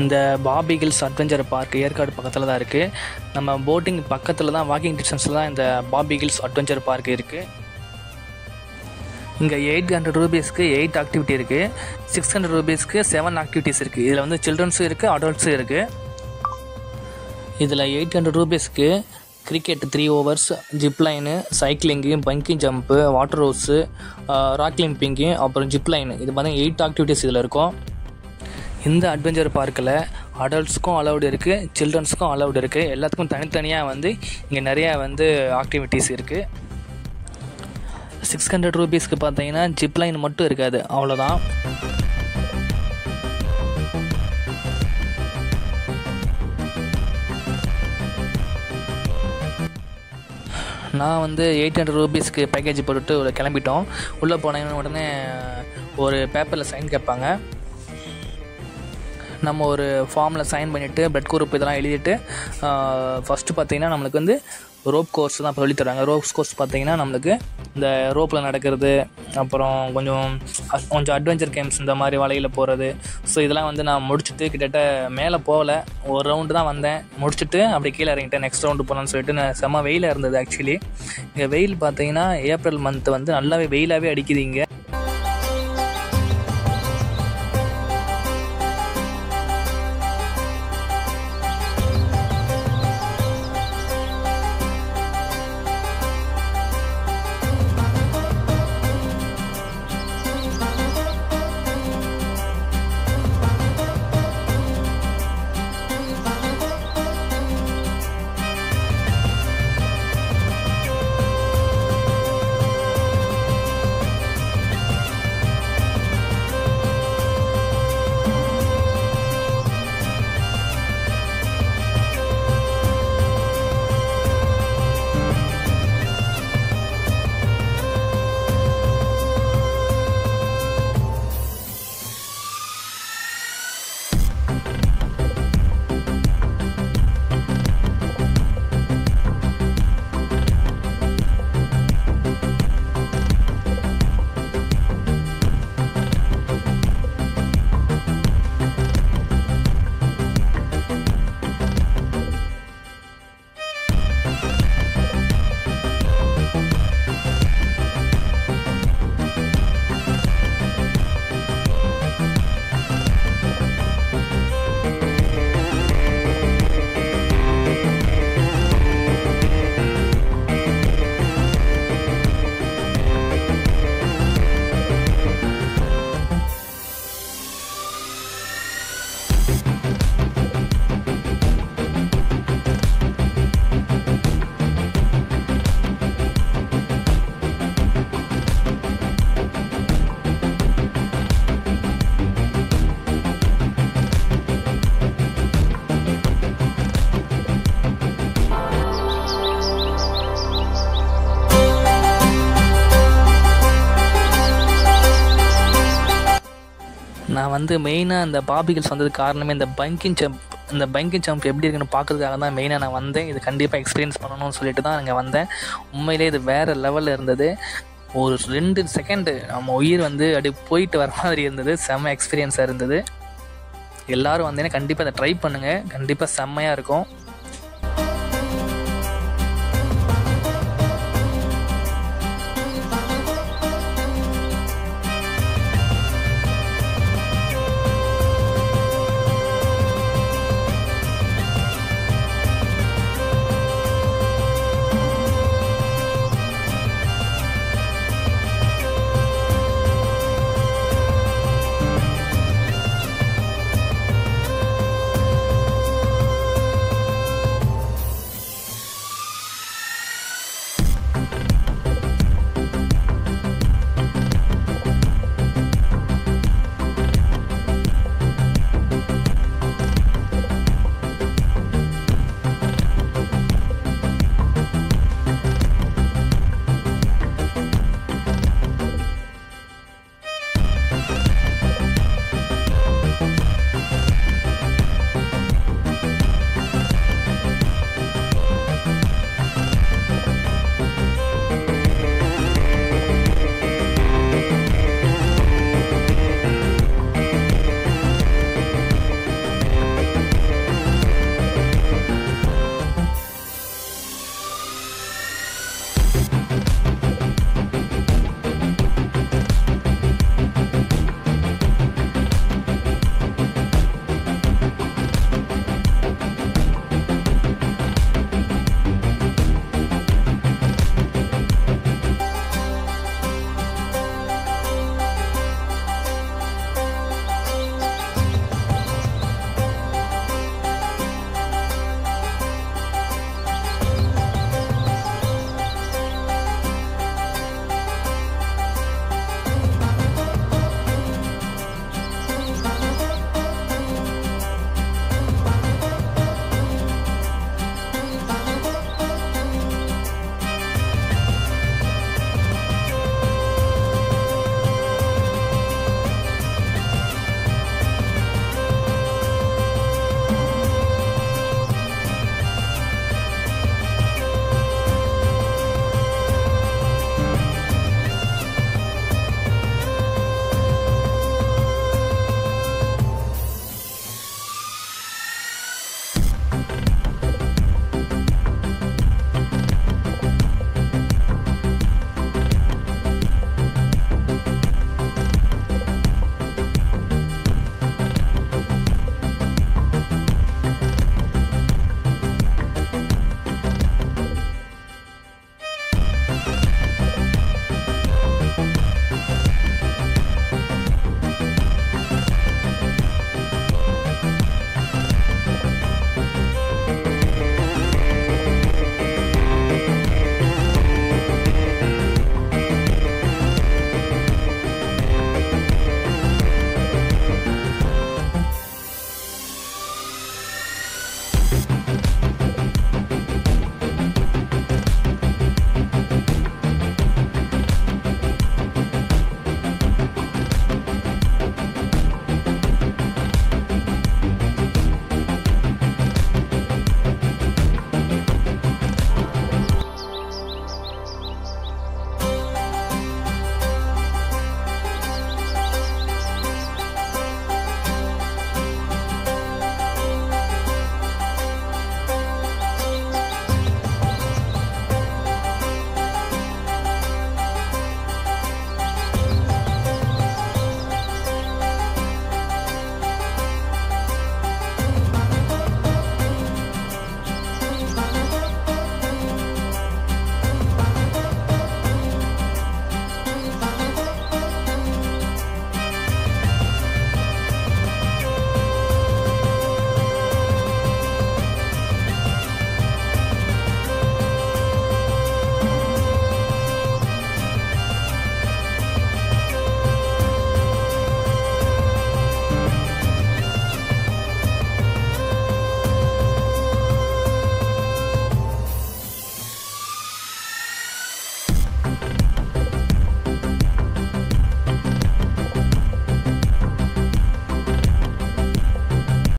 இந்த பாபிகில்ஸ் adventure park Yercaud பக்கத்தில் தான் இருக்குது நம்ம போட்டிங் பக்கத்தில் தான் வாக்கிங் டிஸ்டன்ஸில் தான் இந்த பாபிகில்ஸ் அட்வென்ச்சர் பார்க் இருக்குது இங்கே எயிட் ஹண்ட்ரட் ருபீஸ்க்கு எயிட் ஆக்டிவிட்டி இருக்குது சிக்ஸ் ஹண்ட்ரட் ருபீஸ்க்கு செவன் ஆக்டிவிட்டீஸ் இருக்குது இதில் வந்து சில்ட்ரன்ஸும் இருக்குது அடல்ட்ஸும் இருக்குது இதில் எயிட் ஹண்ட்ரட் ருபீஸ்க்கு cricket three overs zipline cycling bungee jump water rows rock climbing அப்புறம் ஜிப்லைனு இது பார்த்தீங்கன்னா எயிட் ஆக்டிவிட்டீஸ் இதில் இருக்கும் இந்த அட்வென்ச்சர் பார்க்கில் அடல்ட்ஸ்க்கும் அலௌடு இருக்குது சில்ட்ரன்ஸ்க்கும் அலௌடு இருக்குது எல்லாத்துக்கும் தனித்தனியாக வந்து இங்கே நிறையா வந்து ஆக்டிவிட்டீஸ் இருக்குது சிக்ஸ் ஹண்ட்ரட் ருபீஸ்க்கு பார்த்தீங்கன்னா ஜிப்லைன் மட்டும் இருக்காது அவ்வளோதான் நான் வந்து எயிட் ஹண்ட்ரட் ருபீஸ்க்கு பேக்கேஜ் போட்டுட்டு உள்ள கிளம்பிட்டோம் உள்ளே போனீங்கன்னா உடனே ஒரு பேப்பரில் சைன் கேட்பாங்க நம்ம ஒரு ஃபார்மில் சைன் பண்ணிவிட்டு பிளட் குரூப் இதெல்லாம் எழுதிட்டு ஃபஸ்ட்டு பார்த்தீங்கன்னா நம்மளுக்கு வந்து ரோப் கோர்ஸ் தான் இப்போ சொல்லித் தராங்க ரோப் கோர்ஸ் பார்த்தீங்கன்னா நம்மளுக்கு இந்த ரோப்பில் நடக்கிறது அப்புறம் கொஞ்சம் அ- கொஞ்சம் அட்வென்ச்சர் கேம்ஸ் இந்த மாதிரி வலையில் போகிறது ஸோ இதெல்லாம் வந்து நான் முடிச்சுட்டு கிட்டத்தட்ட மேலே போகல ஒரு ரவுண்டு தான் வந்தேன் முடிச்சுட்டு அப்படி கீழே இறங்கிட்டேன் நெக்ஸ்ட் ரவுண்டு போகலான்னு சொல்லிட்டு நான் செம்ம வெயிலாக இருந்தது ஆக்சுவலி இங்கே வெயில் பார்த்தீங்கன்னா ஏப்ரல் மந்த் வந்து நல்லாவே வெயிலாகவே அடிக்குது இங்கே நான் வந்து மெயினாக இந்த பாபிகல்ஸ் வந்ததுக்கு காரணமே இந்த பங்கிங் ஜம்ப் இந்த பங்கிங் ஜம்ப் எப்படி இருக்குன்னு பார்க்கறதுக்காக தான் மெயினாக நான் வந்தேன் இது கண்டிப்பாக எக்ஸ்பீரியன்ஸ் பண்ணணும்னு சொல்லிட்டு தான் இங்கே வந்தேன் உண்மையிலே இது வேறு லெவலில் இருந்தது ஒரு ரெண்டு செகண்டு நம்ம உயிர் வந்து அப்படி போயிட்டு வர மாதிரி இருந்தது செம்ம எக்ஸ்பீரியன்ஸாக இருந்தது எல்லாரும் வந்தீங்கன்னா கண்டிப்பாக அதை ட்ரை பண்ணுங்கள் கண்டிப்பாக செம்மையாக இருக்கும்